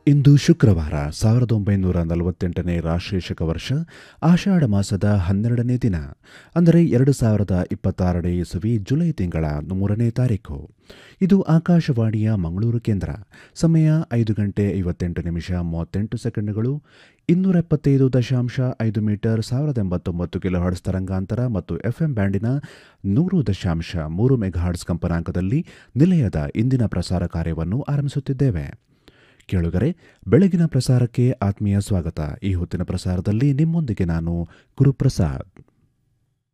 ಇಂದು ಶುಕ್ರವಾರ ಸಾವಿರದ ಒಂಬೈನೂರ ನಲವತ್ತೆಂಟನೇ ರಾಷ್ಟ್ರೀಯ ಶಕವರ್ಷ ಆಷಾಢ ಮಾಸದ ಹನ್ನೆರಡನೇ ದಿನ ಅಂದರೆ ಎರಡು ಸಾವಿರದ ಇಪ್ಪತ್ತಾರನೇ ಇಸವಿ ಜುಲೈ ತಿಂಗಳ ಮೂರನೇ ತಾರೀಕು ಇದು ಆಕಾಶವಾಣಿಯ ಮಂಗಳೂರು ಕೇಂದ್ರ ಸಮಯ ಐದು ಗಂಟೆ ಐವತ್ತೆಂಟು ನಿಮಿಷ ಮೂವತ್ತೆಂಟು ಸೆಕೆಂಡ್ಗಳು ಇನ್ನೂರ ಎಪ್ಪತ್ತೈದು ದಶಾಂಶ ಐದು ಮೀಟರ್ ಸಾವಿರದ ಎಂಬತ್ತೊಂಬತ್ತು ಕಿಲೋಹರ್ಟ್ಸ್ ತರಂಗಾಂತರ ಮತ್ತು ಎಫ್ಎಂ ಬ್ಯಾಂಡಿನ ನೂರು ದಶಾಂಶ ಮೂರು ಮೆಗಾಹರ್ಟ್ಸ್ ಕಂಪನಾಂಕದಲ್ಲಿ ನಿಲಯದ ಇಂದಿನ ಪ್ರಸಾರ ಕಾರ್ಯವನ್ನು ಆರಂಭಿಸುತ್ತಿದ್ದೇವೆ ಕೇಳುಗರೆ ಬೆಳಗಿನ ಪ್ರಸಾರಕ್ಕೆ ಆತ್ಮೀಯ ಸ್ವಾಗತ ಈ ಹೊತ್ತಿನ ಪ್ರಸಾರದಲ್ಲಿ ನಿಮ್ಮೊಂದಿಗೆ ನಾನು ಗುರುಪ್ರಸಾದ್